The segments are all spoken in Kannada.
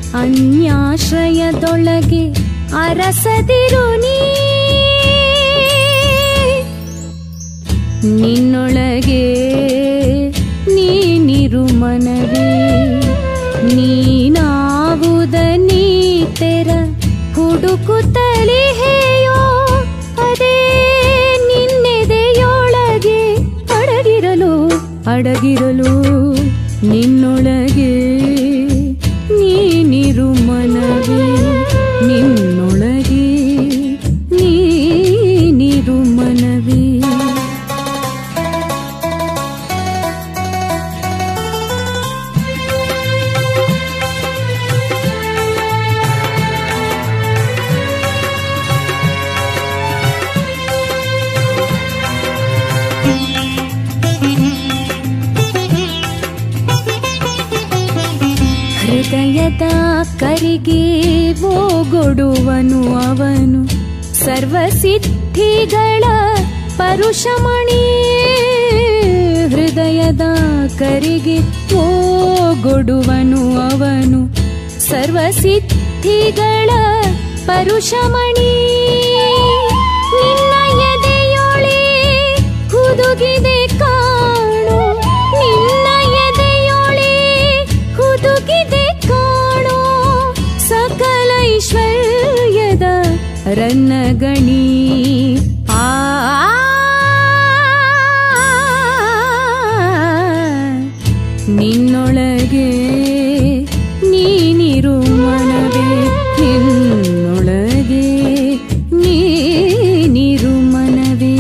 ಅನ್ಯಾಶ್ರಯದೊಳಗೆ ಅರಸದಿರು ನೀ ನಿನ್ನೊಳಗೆ ನೀನಿರು ಮನವೇ ನೀನಾವುದ ನೀ ತೆರ ಹುಡುಕುತ್ತಲೇ ಹೇಯೋ ಅದೇ ನಿನ್ನೆದೆಯೊಳಗೆ ಅಡಗಿರಲು ಅಡಗಿರಲು ನಿನ್ನೊಳಗೆ ನೀನಿರು ಮನವೇ ನಿನ್ನೊಳಗೆ ನೀನಿರು ಮನವೇ ಹೃದಯದ ಕರಿಗೆ ಓಗೊಡುವನು ಅವನು ಸರ್ವಸಿದ್ಧಿಗಳ ಪರುಷಮಣಿ ಹೃದಯದ ಕರಿಗೆ ಓಗೊಡುವನು ಅವನು ಸರ್ವಸಿದ್ಧಿಗಳ ಪರುಷಮಣಿ ನಿನ್ನ ಎದೆಯೊಳೆ ಹುದುಗಿದೆ ಕಾಣು ನಿನ್ನ ಎದೆಯೊಳೆ ಹುದುಗಿದೆ ಕಾಣೋ ಸಕಲ ಐಶ್ವರ್ಯದ ರನ್ನಗಣಿ ಆ ನಿನ್ನೊಳಗೆ ನೀನಿರು ಮನವೇ ನಿನ್ನೊಳಗೆ ನೀನಿರು ಮನವೇ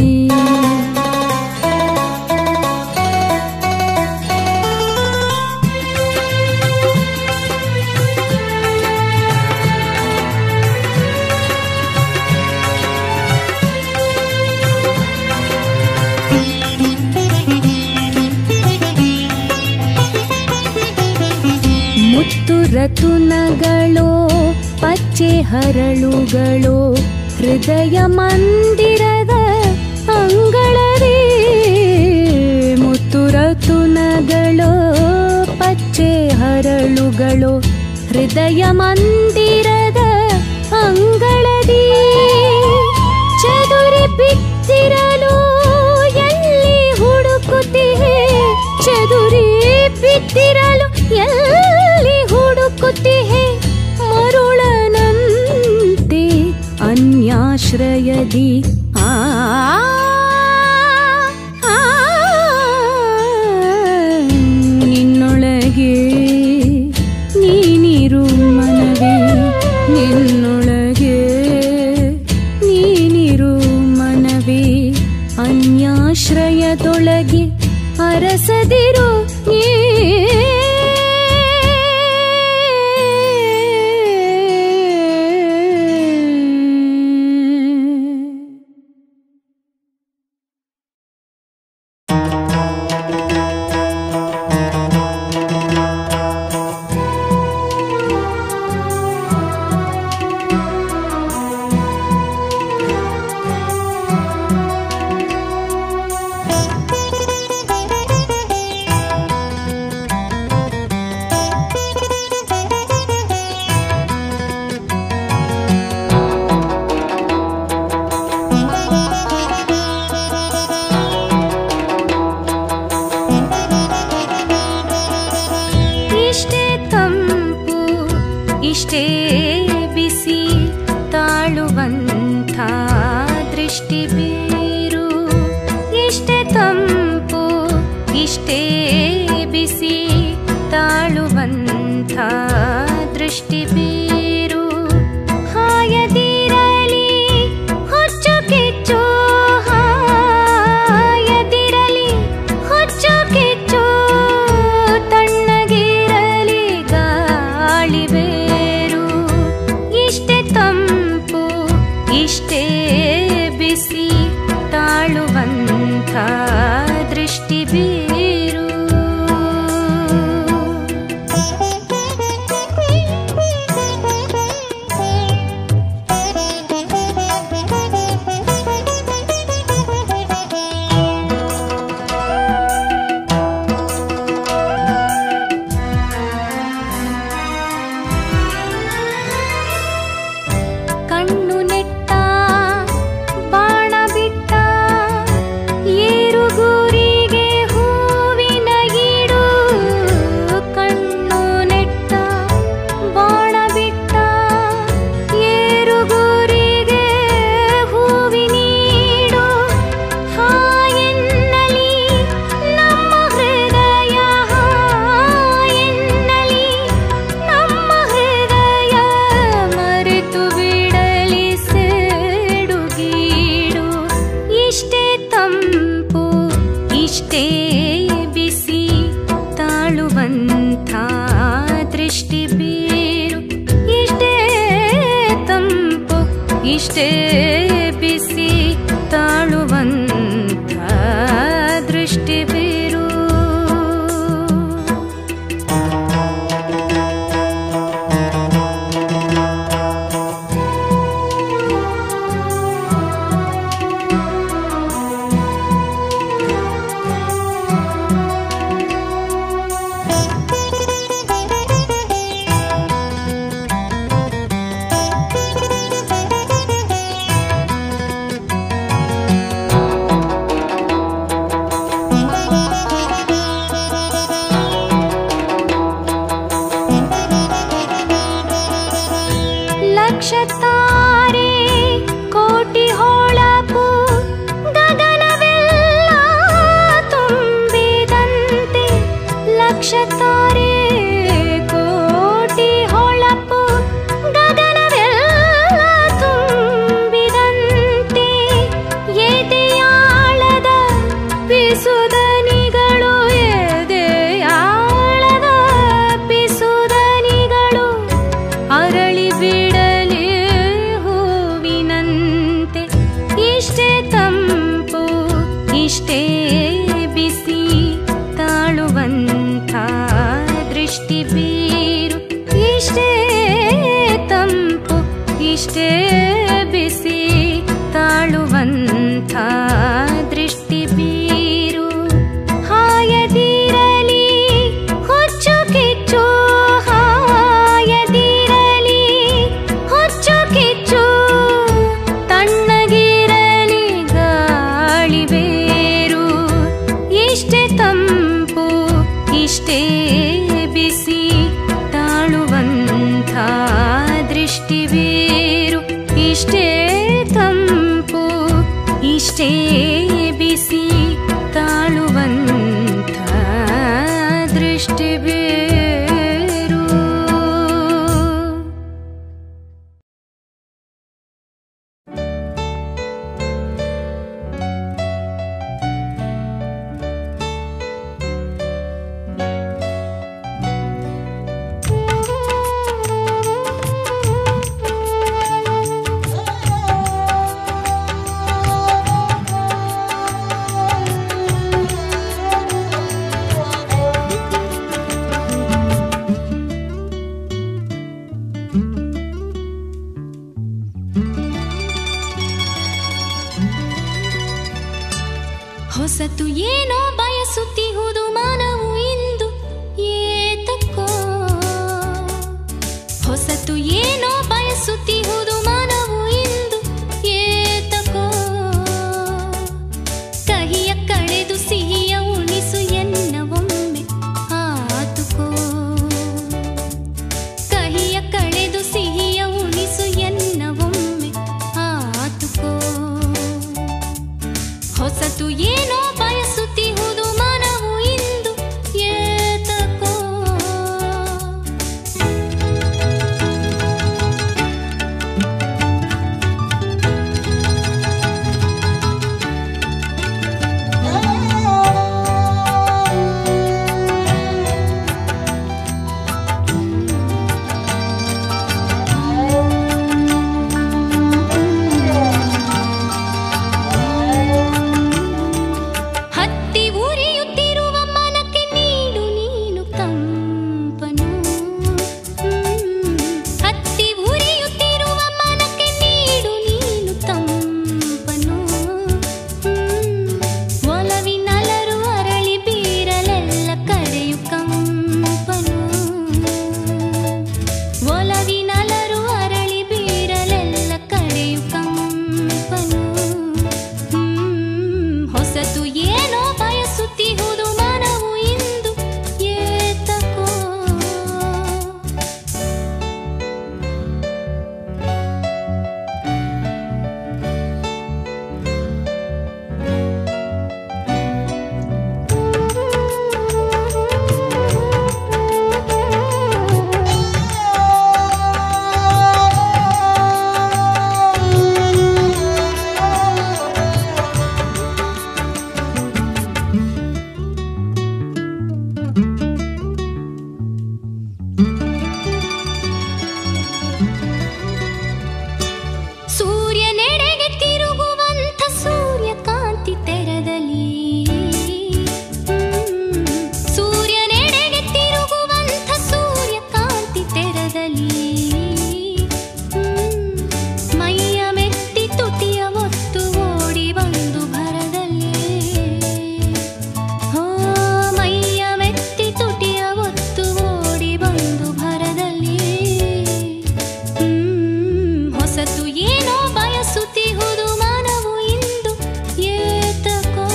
ಮುತ್ತು ರತುನಗಳೋ ಪಚ್ಚೆ ಹರಳುಗಳೋ ಹೃದಯ ಮಂದಿರದ ಅಂಗಳವೇ ಮುತ್ತು ರತುನಗಳೋ ಪಚ್ಚೆ ಹರಳುಗಳೋ ಹೃದಯ ಮಂದಿರದ ಅಂಗಳದಿ ಚದುರಿ ಬಿದ್ದಿರಲು ಎಲ್ಲಿ ಹುಡುಕುತ್ತಿಹೆ ಚದುರಿ ಬಿದ್ದಿರಲು ಎಲ್ಲಿ ಹುಡುಕುತ್ತಿಹೆ ಮರುಳನಂತೆ ಅನ್ಯಾಶ್ರಯದಿ ಆ ಆ, ನಿನ್ನೊಳಗೆ ನೀನಿರು ಮನವೇ ನಿನ್ನೊಳಗೆ ನೀನಿರು ಮನವೇ ಅನ್ಯಾಶ್ರಯದೊಳಗೆ ಅರಸದಿರು ನೀ ಇಷ್ಟೇ ತಂಪು ಇಷ್ಟೇ ಬಿಸಿ ತಾಳುವಂಥ ದೃಷ್ಟಿ ಬೀರು ಇಷ್ಟೇ ತಂಪು ಇಷ್ಟೇ ಬಿಸಿ ತಾಳುವಂಥ ದೃಷ್ಟಿ ಬೀರು ಹಾಯದಿರಲಿ ಹೊಚ್ಚು ಕಿಚ್ಚು ಹಾಯದಿರಲಿ ಹೊಚ್ಚು ಕಿಚ್ಚು ತಣ್ಣಗಿರಲಿ ಗಾಳಿ ಬೇರು ಇಷ್ಟೇ ತಂಪು ಇಷ್ಟೇ ಬಿಸಿ ತಾಳುವಂಥ ದೃಷ್ಟಿ ಬೀರು ಇಷ್ಟೇ ಬಿಸಿ ತಾಳುವಂಥ ದೃಷ್ಟಿ ಬೀರು ಲಕ್ಷ ತಾರೆ ಕೋಟಿ ಹೊಳಪು ಗಗನವೆಲ್ಲ ತುಂಬಿದಂತೆ ಲಕ್ಷ ತಾರೆ ಕೋಟಿ ಹೊಳಪು ಗಗನವೆಲ್ಲ ತುಂಬಿದಂತೆ ಎದೆಯಾಳದ ಪಿಸುದನಿಗಳು ಎದೆಯಾಳದ ಪಿಸುದನಿಗಳು ಅರಳಿ ಬಿಡಲಿ ಹೂವಿನಂತೆ ಇಷ್ಟೇ ತಂಪು ಇಷ್ಟೇ ಬಿಸಿ ತಾಳುವಂಥ ದೃಷ್ಟಿ ಬೀರು ಇಷ್ಟೇ ತಂಪು ಇಷ್ಟೇ ಬಿಸಿ ತಾಳುವಂಥ ದೃಷ್ಟಿ ಬೀರು ಹಾಯದಿರಲಿ ಹುಚ್ಚು ಕಿಚ್ಚು ಹಾಯದಿರಲಿ ಹುಚ್ಚು ಕಿಚ್ಚು ತಣ್ಣಗಿರಲಿ ಗಾಳಿ ಬೇರು ಇಷ್ಟೇ ತಂಪು ಇಷ್ಟೇ ಬಿಸಿ ತಾಳುವಂಥ ದೃಷ್ಟಿ ಬೀರು ಇಷ್ಟೇ ತಂಪು ಇಷ್ಟೇ ಬಿಸಿ ತಾಳುವಂಥ ದೃಷ್ಟಿ ಬೇರು ಹೊಸತು ಏನೋ ಬಯಸುತ್ತಿಹುದು ಮಾನವು ಇಂದು ಏತಕ್ಕೋ ಹೊಸತು ಏನೋ ಬಯಸುತ್ತಿಹುದು ಮಾನವು ಇಂದು ಏತಕ್ಕೋ ಕಹಿಯ ಕಳೆದು ಸಿಹಿಯ ಉಣಿಸು ಎನ್ನ ಒಮ್ಮೆ ಆತುಕೋ ಕಹಿಯ ಕಳೆದು ಸಿಹಿಯ ಉಣಿಸು ಎನ್ನ ಒಮ್ಮೆ ಆತುಕೋ ಹೊಸತು ಏನೋ ಬಯಸುತ್ತಿಹುದು ಮನವು ಇಂದು ಏತಕೋ ಭರದಲ್ಲಿ ಹ್ಮ್. ಮೈಯ ಮೆಟ್ಟಿ ತುಟಿಯ ಒತ್ತು ಓಡಿ ಬಂದು ಭರದಲ್ಲಿ ಹೋ ಮೈಯ ಮೆಟ್ಟಿ ತುಟಿಯ ಒತ್ತು ಓಡಿ ಬಂದು ಭರದಲ್ಲಿ ಹ್ಮ್, ಹೊಸತು ಏನೋ ಬಯಸುತ್ತಿಹುದು ಮನವು ಇಂದು ಏತಕೋ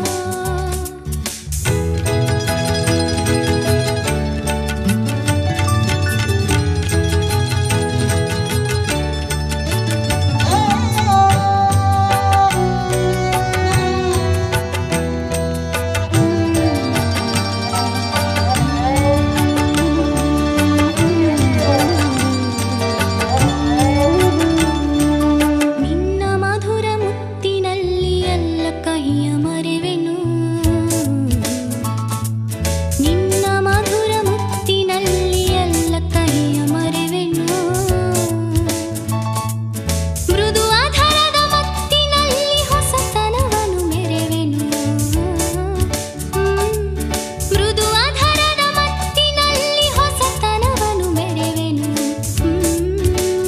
ನಿನ್ನ ಮಧುರ ಮುತ್ತಿನಲ್ಲಿ ಎಲ್ಲ ಕಹಿಯ ಮರೆವೆನು ನಿನ್ನ ಮಧುರ ಮುತ್ತಿನಲ್ಲಿ ಎಲ್ಲ ಕಹಿಯ ಮರೆವೆನು ಮೃದು ಆಧಾರದ ಮತ್ತಿನಲ್ಲಿ ಹೊಸತನವನ್ನು ಮೆರೆವೆನು ಹ್ಮ್. ಮೃದು ಆಧಾರದ ಮತ್ತಿನಲ್ಲಿ ಹೊಸತನವನ್ನು ಮೆರೆವೆನು ಹ್ಮ್.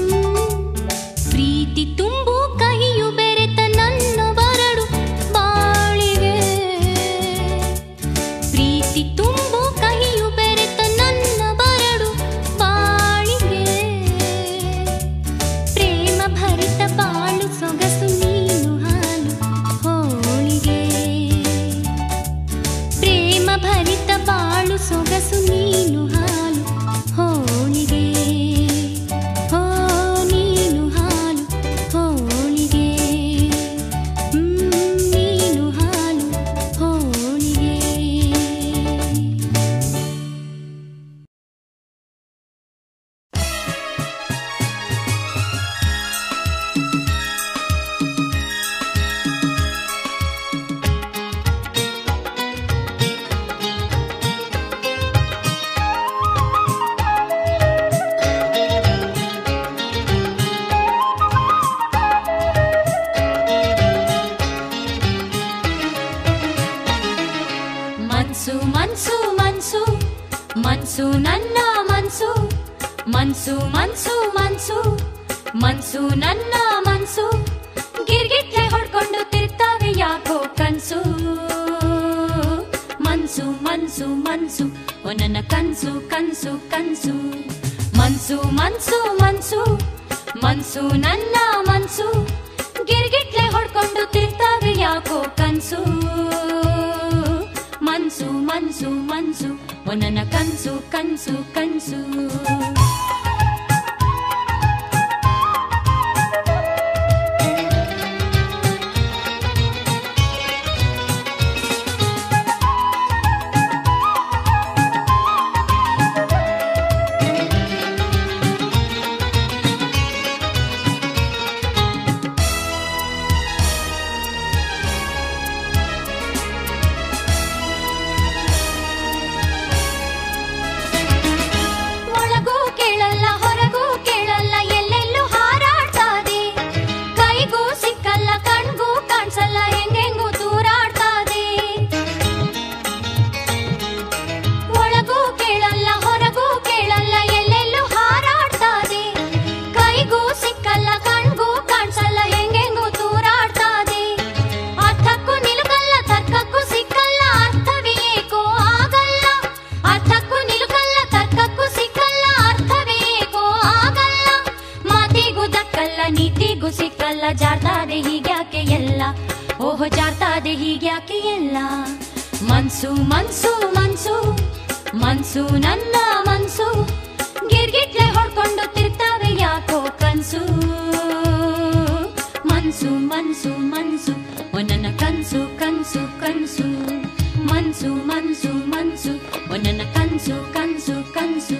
ಪ್ರೀತಿ ತುಂಬು ಕಹಿಯು ಬೆರೆತ ನನ್ನ ಬರಡು ಬಾಳಿಗೆ ಪ್ರೀತಿ ತುಂಬು ಕಹಿಯು ಬೆರೆತ ನನ್ನ ಬರಡು ಬಾಳಿಗೆ ಪ್ರೇಮ ಭರಿತ ಬಾಳು ಸೊಗಸು ನೀನು ಹಾಲು ಹೋಳಿಗೆ ಪ್ರೇಮ ಭರಿತ ಬಾಳು ಸೊಗಸು ನೀನು ಹಾಲು ಹೋಳಿಗೆ ಹೋ ನೀನು ಹಾಲು ಹೋಳಿಗೆ ಹ್ಮ್, ನೀನು ಹಾಲು ಹೋಳಿಗೆ ಮನ್ಸು ಮನ್ಸು ಮನ್ಸು ಮನ್ಸು ನನ್ನ ಮನ್ಸು ಮನ್ಸು ಮನ್ಸು ಮನ್ಸು ಮನ್ಸು ನನ್ನ ಮನ್ಸು ಗಿರ್ಗಿಟ್ಲೆ ಹೊಡ್ಕೊಂಡು ತಿರ್ತಾವೆ ಯಾಕೋ ಕನ್ಸು ಮನ್ಸು ಮನ್ಸು ಮನ್ಸು ಓ ನನ್ನ ಕನ್ಸು ಕನ್ಸು ಕನ್ಸು ಮನ್ಸು ಮನ್ಸು ಮನ್ಸು ಮನ್ಸು ನನ್ನ ಮನ್ಸು ಗಿರ್ಗಿಟ್ಲೆ ಹೊಡ್ಕೊಂಡು ತಿರ್ತಾವೆ ಯಾಕೋ ಕನ್ಸು ಮನ್ಸು ಮನ್ಸು ಮನ್ಸು ಓ ನನ್ನ ಕನ್ಸು ಕನ್ಸು ಕನ್ಸು ಒಳಗೂ ಕೇಳಲ್ಲ ಹೊರಗೂ ಕೇಳಲ್ಲ ಎಲ್ಲೆಲ್ಲೂ ಹಾರಾಡ್ತಾದೆ ಕೈಗೂ ಸಿಕ್ಕಲ್ಲ ಕಣ್ಗೂ ಕಾಣಿಸಲ್ಲ ಹೆಂಗೆಂಗೂ ದೂರಾಡ್ತಾದೆ ಒಳಗೂ ಕೇಳಲ್ಲ ಹೊರಗೂ ಕೇಳಲ್ಲ ಎಲ್ಲೆಲ್ಲೂ ಹಾರಾಡ್ತಾದೆ ಕೈಗೂ ಸಿಕ್ಕಲ್ಲ ಕಣ್ಗೂ ಕಾಣಿಸಲ್ಲ ಹೆಂಗೆಂಗೂ ದೂರಾಡ್ತಾದೆ ಅರ್ಥಕ್ಕೂ ನಿಲುಕಲ್ಲ ತರ್ಕಕ್ಕೂ ಸಿಕ್ಕಲ್ಲ ಅರ್ಥವೇ ಏಕೋ ಆಗಲ್ಲ ಅರ್ಥಕ್ಕೂ ನಿಲುಕಲ್ಲ ತರ್ಕಕ್ಕೂ ಸಿಕ್ಕಲ್ಲ ಅರ್ಥವೇ ಏಕೋ ಆಗಲ್ಲ ಮಾತಿಗೂ ದಕ್ಕಲ್ಲ ನೀತಿಗೂ ಸಿಕ್ಕಲ್ಲ ಜಾರ್ತಾದೆ ಹೀಗ್ಯಾಕೆ ಎಲ್ಲ ಓಹೋ ಜಾರ್ತಾದೆ ಹೀಗ್ಯಾಕೆ ಎಲ್ಲ ಮನ್ಸು ಮನ್ಸು ಮನ್ಸು ಮನ್ಸು ನನ್ನ ಮನ್ಸು ಗಿರ್ಗಿಟ್ಲೆ ಹೊಡ್ಕೊಂಡು ತಿರ್ತಾವೆ ಯಾಕೋ ಕನ್ಸು ಮನ್ಸು ಮನ್ಸು ಮನ್ಸು ಓ ನನ್ನ ಕನ್ಸು ಕನ್ಸು ಕನ್ಸು ಮನ್ಸು ಮನ್ಸು ಮನ್ಸು ಓ ನನ್ನ ಕನ್ಸು ಕನ್ಸು ಕನ್ಸು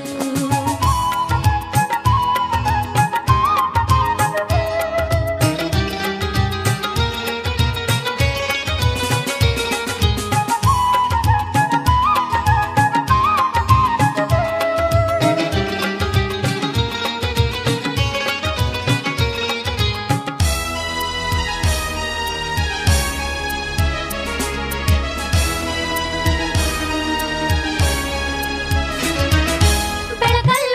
ಬೆಳಕಲ್ಲ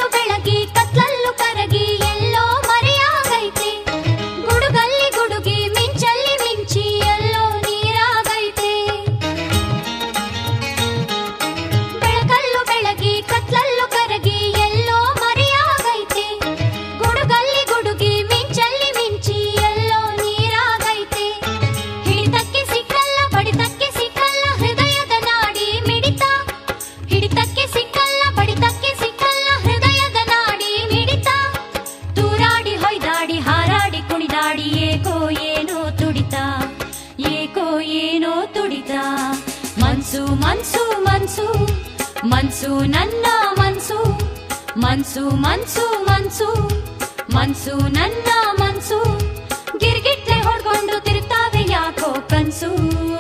ಮನ್ಸು ಮನ್ಸು ಮನ್ಸು ನನ್ನ ಮನ್ಸು ಮನ್ಸು ಮನ್ಸು ಮನ್ಸು ಮನ್ಸು ನನ್ನ ಮನ್ಸು ಗಿರ್ಗಿಟ್ಲೆ ಹೊಡ್ಕೊಂಡು ತಿರುಗ್ತಾವೆ ಯಾಕೋ ಕನ್ಸು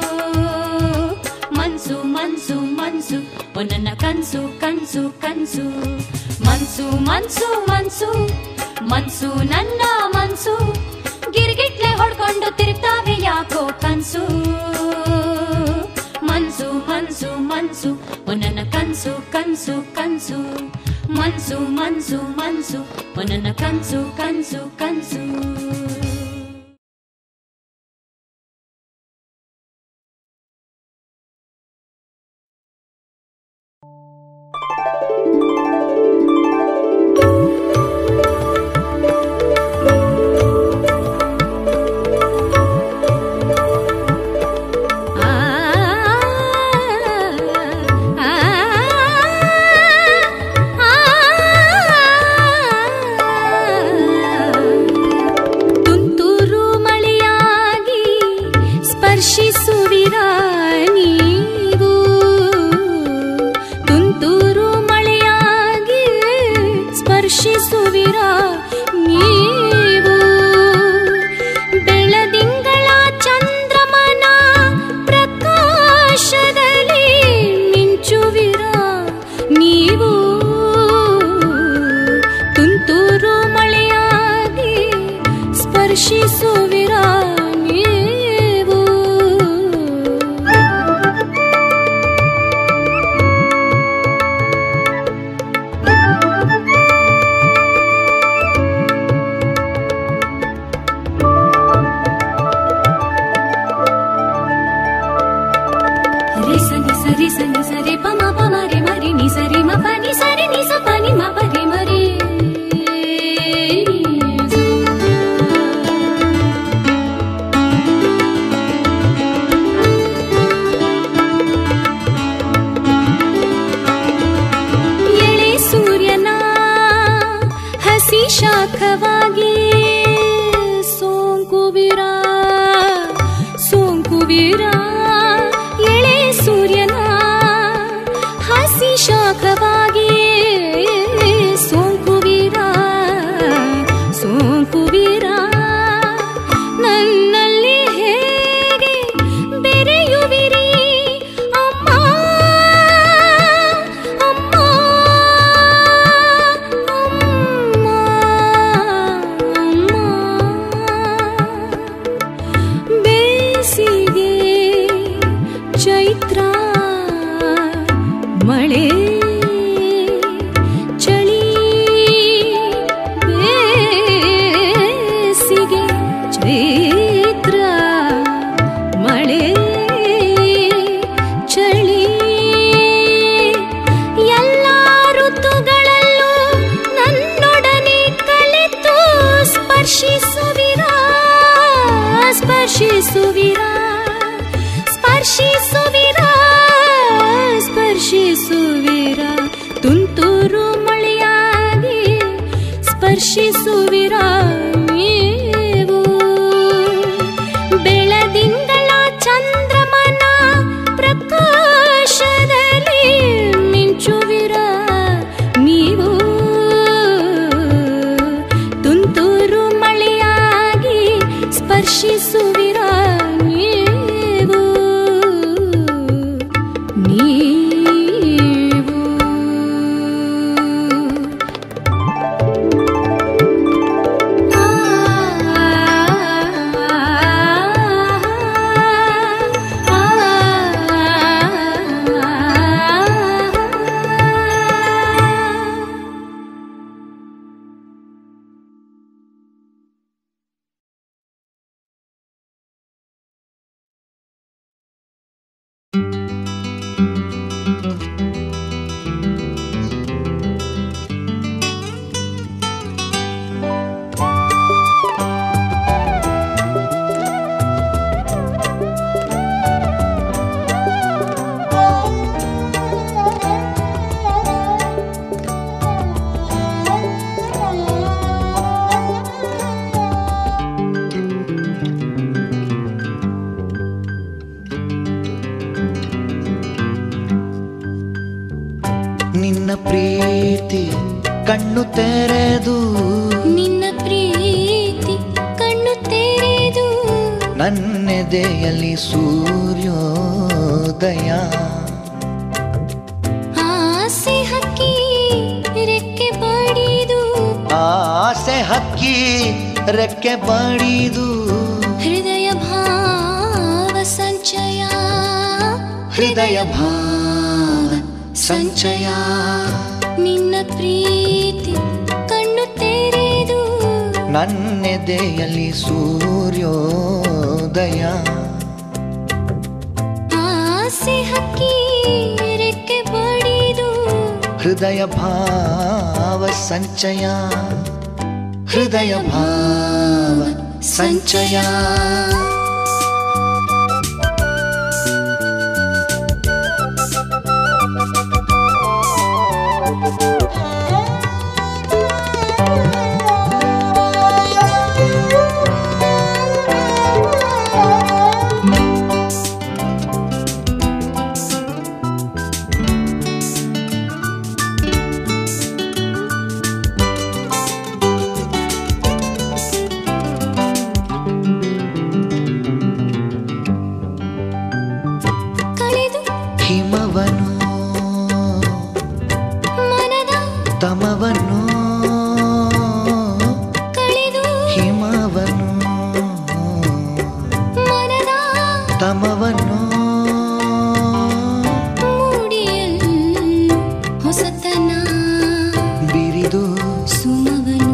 ಮನ್ಸು ಮನ್ಸು ಮನ್ಸು ಓ ನನ್ನ ಕನ್ಸು ಕನ್ಸು ಕನ್ಸು ಮನ್ಸು ಮನ್ಸು ಮನ್ಸು ಮನ್ಸು ನನ್ನ ಮನ್ಸು ಗಿರ್ಗಿಟ್ಲೆ ಹೊಡ್ಕೊಂಡು ತಿರುಗ್ತಾವೆ ಯಾಕೋ ಕನ್ಸು ಮನ್ಸು ಮನ್ಸು ಮನ್ಸು ಓ ನನ್ನ ಕನ್ಸು ಕನ್ಸು ಕನ್ಸು ಮನ್ಸು ಮನ್ಸು ಮನ್ಸು ಓ ನನ್ನ ಕನ್ಸು ಕನ್ಸು ಕನ್ಸು ಆ ಆ ತುಂತುರು ಮಳೆಯಾಗಿ ಸ್ಪರ್ಶಿಸುವಿರ ನೀವು ತುಂತುರು ಮಳೆಯಾಗಿ ಸ್ಪರ್ಶಿಸುವಿರ ನೀವು ಬೆಳದಿಂಗಳ ಚಂದ್ರಮನ ಪ್ರಕಾಶದಲ್ಲಿ ಮಿಂಚುವಿರ ನೀವು ತುಂತುರು ಮಳೆಯಾಗಿ ಸ್ಪರ್ಶಿಸುವಿರ ನೀವು ರಿ ಸ ನಿ ಸ ರಿ ಸ ನಿ ಸ ರಿ ಪ ಮ ಪ ಮ ರಿ ಮ ರಿ ನಿ ಸ ರಿ ಮ ಪ ನಿ ಸ ರಿ ನಿ ಸ ಪ ನಿ ಮ ಪ ರಿ ಮ ರಿ ಎಳೆ ಸೂರ್ಯನ ಹಸಿ ಶಾಖವಾಗಿ ಸೋಂಕುವಿರ ಸೋಂಕುವಿರ ಎಳೆ ಸೂರ್ಯನ ಹಸಿ ಶಾಖವಾಗಿ ಸೋಂಕುವಿರ ಸೋಂಕುವಿರ ನನ್ನಲ್ಲಿ ಹೇಗೆ ಬೆರೆಯುವಿರಿ ಅಮ್ಮ ಅಮ್ಮ ಅಮ್ಮ ಅಮ್ಮ ಬೇಸಿಗೆ ಚೈತ್ರ ಮಳೆ ಚಳಿ ಬೇಸಿಗೆ ಚೈತ್ರ ಮಳೆ ಚಳಿ ಎಲ್ಲ ಋತುಗಳಲ್ಲೂ ನನ್ನೊಡನೆ ಕಲೆತು ಸ್ಪರ್ಶಿಸುವಿರ ಸ್ಪರ್ಶಿಸುವಿರ ಸ್ಪರ್ಶಿಸುವಿರ ಸ್ಪರ್ಶಿಸುವಿರ ತುಂತುರು ಮಳೆಯಾಗಿ ಸ್ಪರ್ಶಿಸುವಿರ ನೀವು ಬೆಳದಿಂಗಳ ಚಂದ್ರಮನ ಪ್ರಕಾಶದಲ್ಲಿ ಮಿಂಚುವಿರ ನೀವು ತುಂತುರು ಮಳೆಯಾಗಿ ಸ್ಪರ್ಶಿಸುವಿರ ನೀವು ನೀವು ಕಣ್ಣು ತೆರೆದು ನಿನ್ನ ಪ್ರೀತಿ ಕಣ್ಣು ತೆರೆದು ನನ್ನೆದೆಯಲ್ಲಿ ಸೂರ್ಯೋದಯ ಆಸೆ ಹಕ್ಕಿ ರೆಕ್ಕೆ ಬಡಿದು ಆಸೆ ಹಕ್ಕಿ ರೆಕ್ಕೆ ಬಡಿದು ಹೃದಯ ಭಾವ ಸಂಚಯ ಹೃದಯ ಭಾವ ಸಂಚಯ ನಿನ್ನ ಪ್ರೀತಿ ಕಣ್ಣು ತೆರೆದು ನನ್ನೆದೆಯಲ್ಲಿ ಸೂರ್ಯೋದಯ ಆಸೆ ಹಕ್ಕಿ ರೆಕ್ಕೆ ಬಡಿದು ಹೃದಯ ಭಾವ ಸಂಚಯ ಹೃದಯ ಭಾವ ಸಂಚಯ ಕಳೆದು ಹಿಮವನು ಮನದ ತಮವನು ಕಳೆದು ಹಿಮವನು ಮನದ ತಮವನು ಮೂಡಿಯಲ್ ಹೊಸತನ ಬಿರಿದು ಸುಮವನು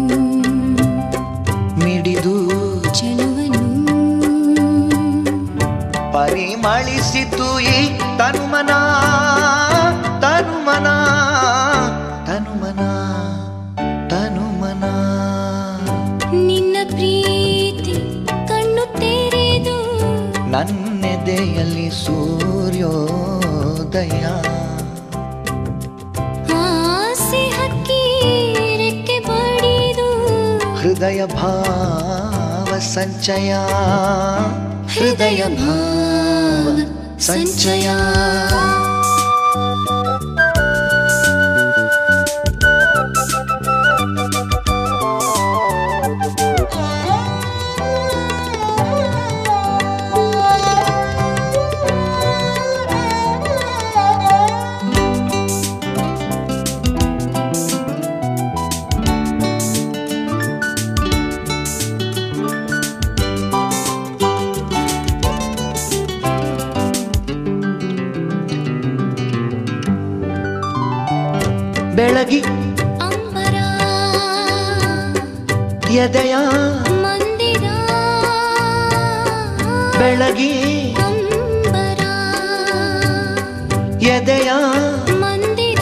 ಮಿಡಿದು ಚಲುವನು ಪರಿಮಳಿಸಿತು ಈ ತನುಮನ ತನುಮನ ತನುಮನ ತನುಮನ ನಿನ್ನ ಪ್ರೀತಿ ಕಣ್ಣು ತೆರೆದು ನನ್ನೆದೆಯಲ್ಲಿ ಸೂರ್ಯೋದಯ ಆಸೆ ಹಕ್ಕಿ ರೆಕ್ಕೆ ಬಡಿದು ಹೃದಯ ಭಾವ ಸಂಚಯ ಹೃದಯ ಭಾವ ಸಂಚಯ ಬೆಳಗಿ ಅಂಬರ ಎದೆಯ ಮಂದಿರ ಬೆಳಗಿ ಅಂಬರ ಎದೆಯ ಮಂದಿರ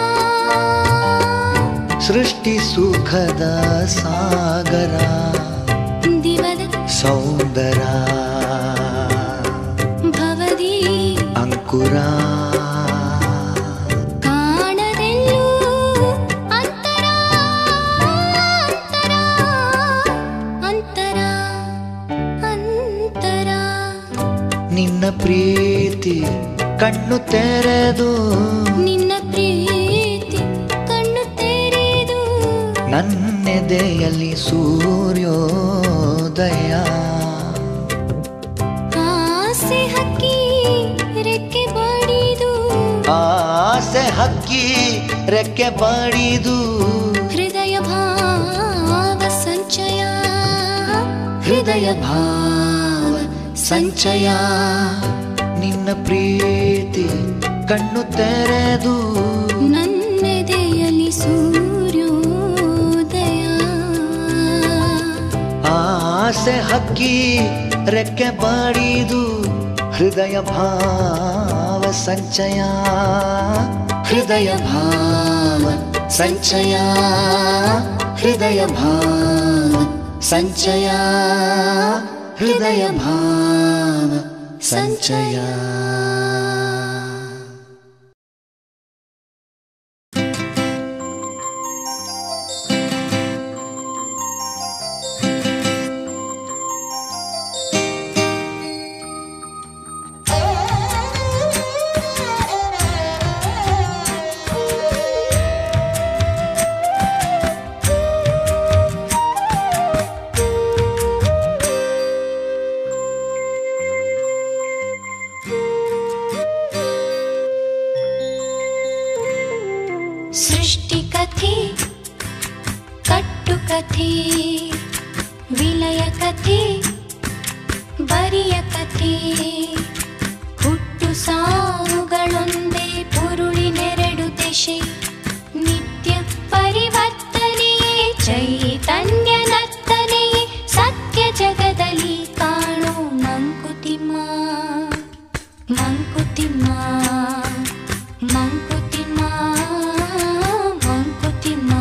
ಸೃಷ್ಟಿ ಸುಖದ ಸಾಗರ ದಿವದ ಸೌಂದರ ಭವದಿ ಅಂಕುರ ಕಾಣದೆಲ್ಲೂ ಅಂತರ ಅಂತರ ಅಂತರ ಅಂತರ ನಿನ್ನ ಪ್ರೀತಿ ಕಣ್ಣು ತೆರೆದು ನಿನ್ನ ಪ್ರೀತಿ ಕಣ್ಣು ತೆರೆದು ನನ್ನೆದೆಯಲ್ಲಿ ಸೂರ್ಯೋದಯ ಆಸೆ ಹಕ್ಕಿ ರೆಕ್ಕೆ ಬಡಿದು ಆಸೆ ಹಕ್ಕಿ ರೆಕ್ಕೆ ಬಡಿದು ಹೃದಯ ಭಾವ ಸಂಚಯ ಹೃದಯ ಭಾವ ಸಂಚಯ ನಿನ್ನ ಪ್ರೀತಿ ಕಣ್ಣು ತೆರೆದು ನನ್ನೆದೆಯಲ್ಲಿ ಸೂರ್ಯೋದಯ ಆಸೆ ಹಕ್ಕಿ ರೆಕ್ಕೆ ಬಡಿದು ಹೃದಯ ಭಾವ ಸಂಚಯ ಹೃದಯ ಭಾವ ಸಂಚಯ ಹೃದಯ ಭಾವ ಸಂಚಯ ಹೃದಯ ಭಾವ ಸಂಚಯ ಕಥೆ ವಿಲಯ ಕಥೆ ಬರಿಯ ಕಥೆ ಹುಟ್ಟು ಸಾವುಗಳೊಂದೇ ಪುರುಳಿನೆರಡು ದೆಶೆ ನಿತ್ಯ ಪರಿವರ್ತನೆಯೇ ಚೈತನ್ಯ ನರ್ತನೆಯೇ ಸತ್ಯ ಜಗದಲ್ಲಿ ಕಾಣೋ ಮಂಕುತಿಮ್ಮ ಮಂಕುತಿಮ್ಮ ಮಂಕುತಿಮ್ಮ ಮಂಕುತಿಮ್ಮ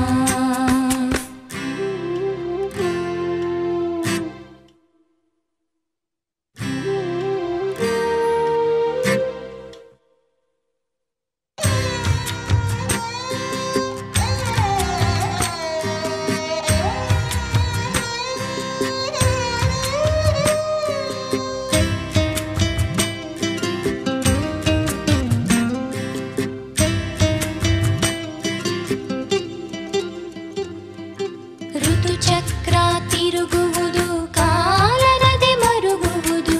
ಋತುಚಕ್ರ ತಿರುಗುವುದು ಕಾಲನದೆ ಮರುಗುವುದು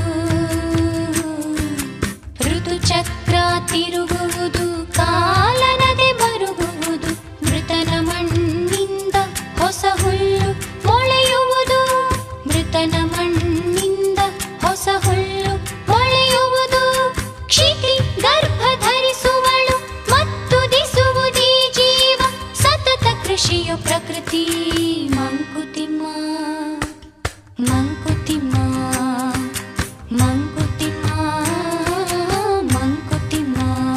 ಋತುಚಕ್ರ ತಿರುಗುವುದು ಕಾಲನದೆ ಮರುಗುವುದು ಮೃತನ ಮಣ್ಣಿಂದ ಹೊಸ ಹುಲ್ಲು ಮೊಳೆಯುವುದು ಮೃತನ ಮಣ್ಣಿಂದ ಹೊಸ ಹುಲ್ಲು ಮೊಳೆಯುವುದು ಕ್ಷಿತಿ ಗರ್ಭ ಧರಿಸುವಳು ಮತ್ತು ದಿಸುವುದೀ ಜೀವ ಸತತ ಕೃಷಿಯು ಪ್ರಕೃತಿ ಮಂಕುತಿಮ್ಮ ಮಂಕುತಿಮ್ಮ ಮಂಕುತಿಮ್ಮ ಮಂಕುತಿಮ್ಮ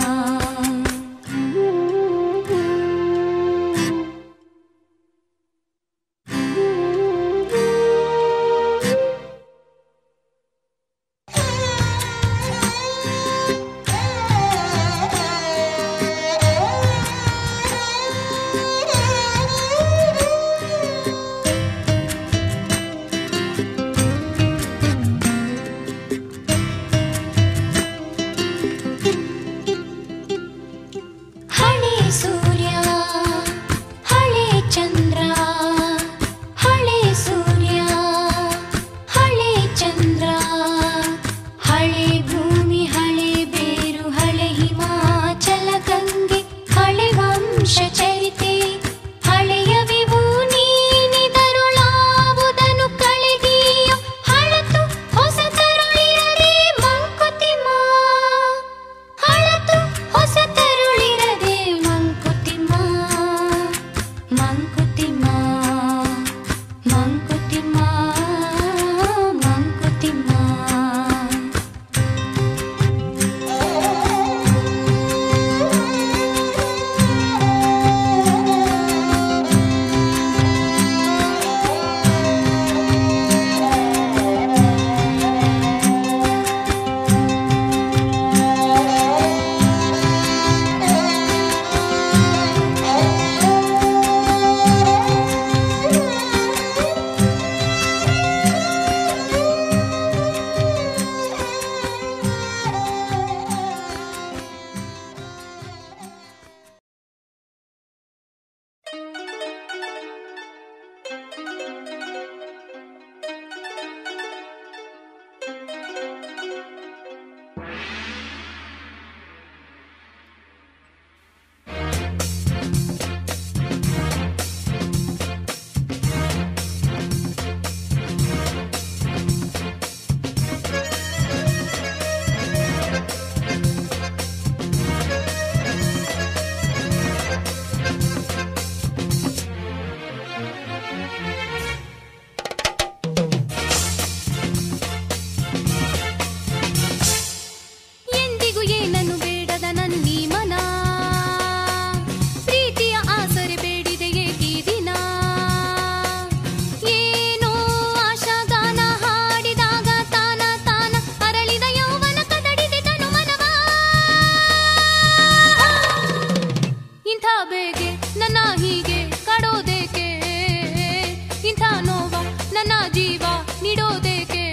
ಹಳೆ ಸೂರ್ಯ ಹಳೆ ಚಂದ್ರ ಹಳೆ ಸೂರ್ಯ ಹಳೆ ಚಂದ್ರ ಹಳೆ ಭೂಮಿ ಹಳೆ ಬೇರು ಹಳೆ ಹಿಮಾಚಲ ಗಂಗೆ ಹಳೆ ವಂಶ ಚರಿತೆ ಹಳೆಯ ವಿಭೂ ನೀನಿದರುಳಾವುದನ್ನು ಕಳೆದೀಯೋ ಹಳತು ಹೊಸ ತರುಳಿರದೆ ಮಂಕುತಿಮ್ಮ ಹಳತು ಹೊಸ ತರುಳಿರದೆ ಮಂಕುತಿಮ್ಮ ಮಂಕುತಿಮ್ಮ ಮಂಕುತಿಮ್ಮ ಮಂಕುತಿಮ್ಮ ಎಂದಿಗೂ ಏನನ್ನು ಬೇಡದ ನನ್ನೀ ಮನ ಪ್ರೀತಿಯ ಆಸರೆ ಬೇಡಿದೆ ಏಕೀ ದಿನ ಏನೋ ಆಶಾಗಾನ ಹಾಡಿದಾಗ ತಾನ ತಾನ ಅರಳಿದ ಯೌವನ ಕದಡಿದೆ ತನು ಮನವ ಇಂಥ ಬೇಗೆ ನನ್ನ ಹೀಗೆ ಕಡೋದೇಕೆ ಇಂಥ ನೋವ ನನ್ನ ಜೀವ ನೀಡೋದೇಕೆ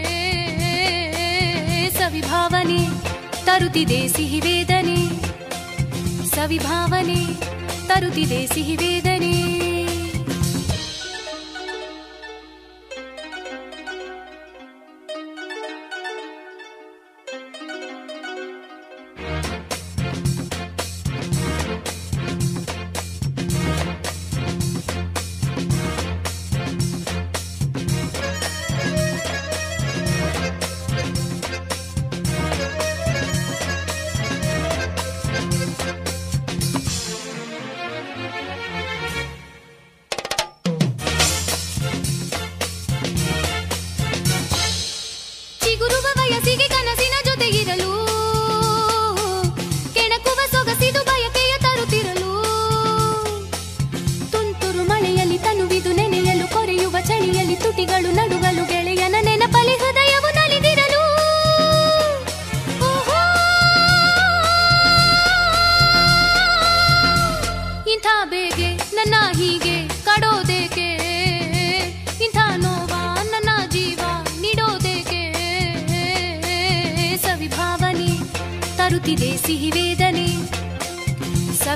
ಸವಿಭಾವನೆ ತರುತ್ತಿದೆ ಸಿಹಿ ವೇದನೆ ಸವಿಭಾವನೆ ತರುತ್ತಿದೆ ಸಿಹಿ ವೇದನೆ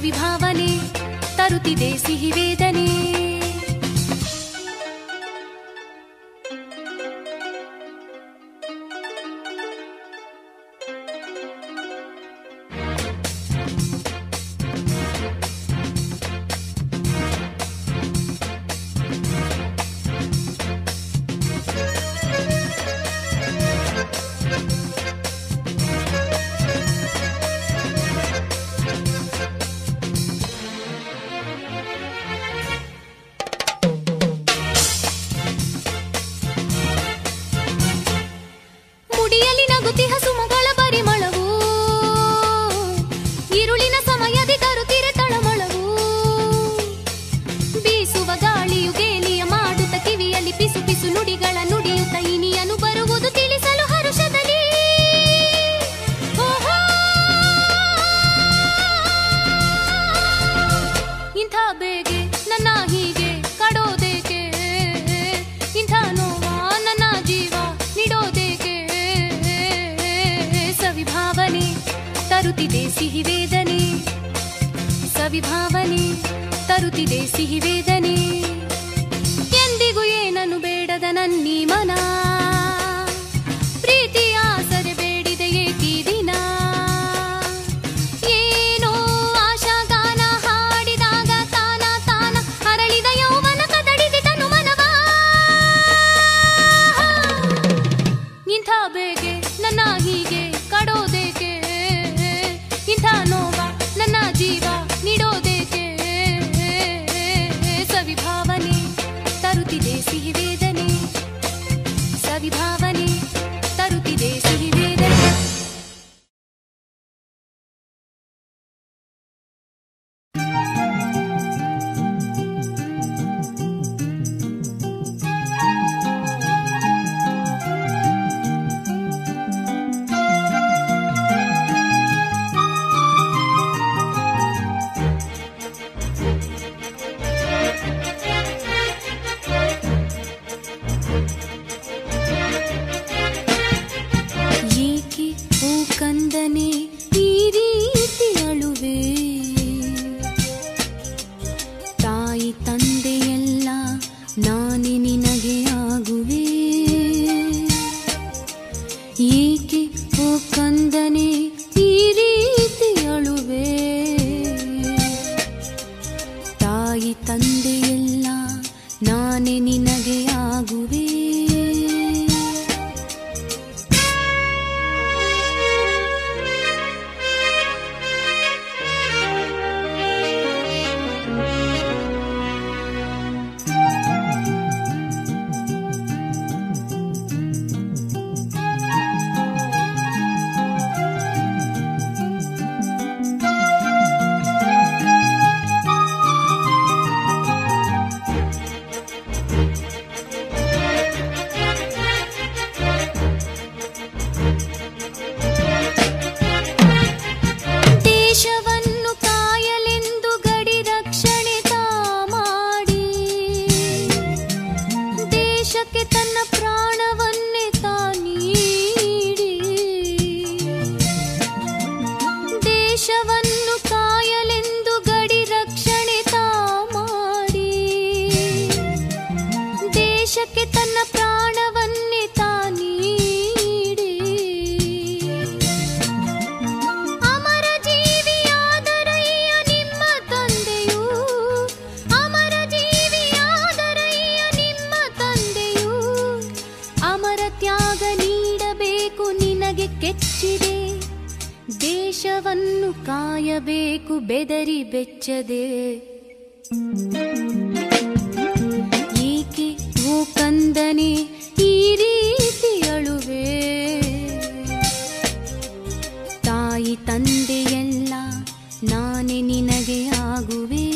ಸವಿಭಾವನೆ ತರುತ್ತಿದೆ ಸಿಹಿ ವೇದನೆ ಮುಡಿಯಲ್ಲಿ ನಗುತ್ತಿಹ ಸುಮಗಳ ಪರಿಮಳವು ಇರುಳಿನ ಸಮಯದಿ ತರುತ್ತಿರೆ ತಳಮಳವು ಬೀಸುವ ಗಾಳಿಯು ಗೇಲಿಯ ಮಾಡುತ್ತ ಕಿವಿಯಲ್ಲಿ ಪಿಸು ಪಿಸು ನುಡಿಗಳ ನುಡಿಯುತ್ತ ಇನಿಯನು ಬರುವುದು ತಿಳಿಸಲು ಹರುಷದಲ್ಲಿ ಓಹೋ ಇಂಥ ಬೇಗೆ ನನ್ನ ಹೀಗೆ ಕಡೋದೇಕೆ ಇಂಥ ನೋವ ನನ್ನ ಜೀವ ನಿಡೋದೇಕೆ ಸವಿಭಾವನೆ ತರುತ್ತಿದೆ ಸಿಹಿ ವೇದನೆ ಸವಿಭಾವನೆ ತರುತ್ತಿದೆ ಸಿಹಿ ವೇದನೆ ಎಂದಿಗೂ ಏನನ್ನು ಬೇಡದ ನನ್ನೀ ಮನ ಪ್ರೀತಿಯ ಸರೆ ಬೇಡಿದೆ ಏಕಿ ದಿನ ಏನೋ ಆಶಾಗಾನ ಹಾಡಿದಾಗ ತಾನ ತಾನ ಅರಳಿದ ಯೌವನ ಕದಡಿದೆ ತನು ಮನವ ಇಂಥ ಬೇಗೆ ನನ್ನ ಹೀಗೆ ಕಡೋದೇಕೆ ಇಂಥ ನೋವ ನನ್ನ ಜೀವ ನೀಡೋದೇಕೆ ಸವಿಭಾವನೆ ತರುತ್ತಿದೆ ಸಿಹಿ ವೇದನೆ ಸವಿಭಾವನೆ ತರುತ್ತಿದೆ ಸಿಹಿ ವೇದನೆ ಏಕೆ ಓ ಕಂದನೆ ಈ ರೀತಿ ಅಳುವೆ ತಾಯಿ ತಂದೆಯೆಲ್ಲ ನಾನೇ ನಿನಗೆ ಆಗುವೆ ಏಕೆ ಓ ಕಂದನೆ ಈ ರೀತಿ ಅಳುವೆ ತಾಯಿ ತಂದೆಯೆಲ್ಲ ನಾನೇ ನಿನಗೆ ಆಗುವೆ ದೇಶವನ್ನು ಕಾಯಲೆಂದು ಗಡಿ ರಕ್ಷಣೆ ತಾ ಮಾಡಿ ದೇಶಕ್ಕೆ ತನ್ನ ಪ್ರಾಣವನ್ನೇ ತಾ ನೀಡಿ ದೇಶವನ್ನು ಕಾಯಲೆಂದು ಗಡಿ ರಕ್ಷಣೆ ತಾ ಮಾಡಿ ದೇಶಕ್ಕೆ ತನ್ನ ಪ್ರಾಣವನ್ನೇ ತಾ ನೀಡಿ ಅಮರ ಜೀವಿಯಾದರಯ್ಯ ನಿಮ್ಮ ತಂದೆಯು ಅಮರ ಜೀವಿಯಾದರಯ್ಯ ನಿಮ್ಮ ತಂದೆಯು ಅಮರ ತ್ಯಾಗ ನೀಡಬೇಕು ನಿನಗೆ ಕೆಚ್ಚಿದೆ ದೇಶವನ್ನು ಕಾಯಬೇಕು ಬೆದರಿ ಬೆಚ್ಚದೆ ಏಕೆ ಓ ಕಂದನೆ ಈ ರೀತಿ ಅಳುವೆ ತಾಯಿ ತಂದೆಯೆಲ್ಲ ನಾನೇ ನಿನಗೆ ಆಗುವೆ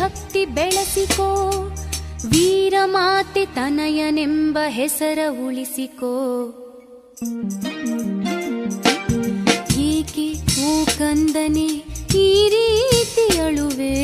ಶಕ್ತಿ ಬೆಳೆಸಿಕೋ ವೀರಮಾತೆ ತನಯನೆಂಬ ಹೆಸರ ಉಳಿಸಿಕೋ ಏಕೆ ಓ ಕಂದನೆ ಈ ರೀತಿ ಅಳುವೆ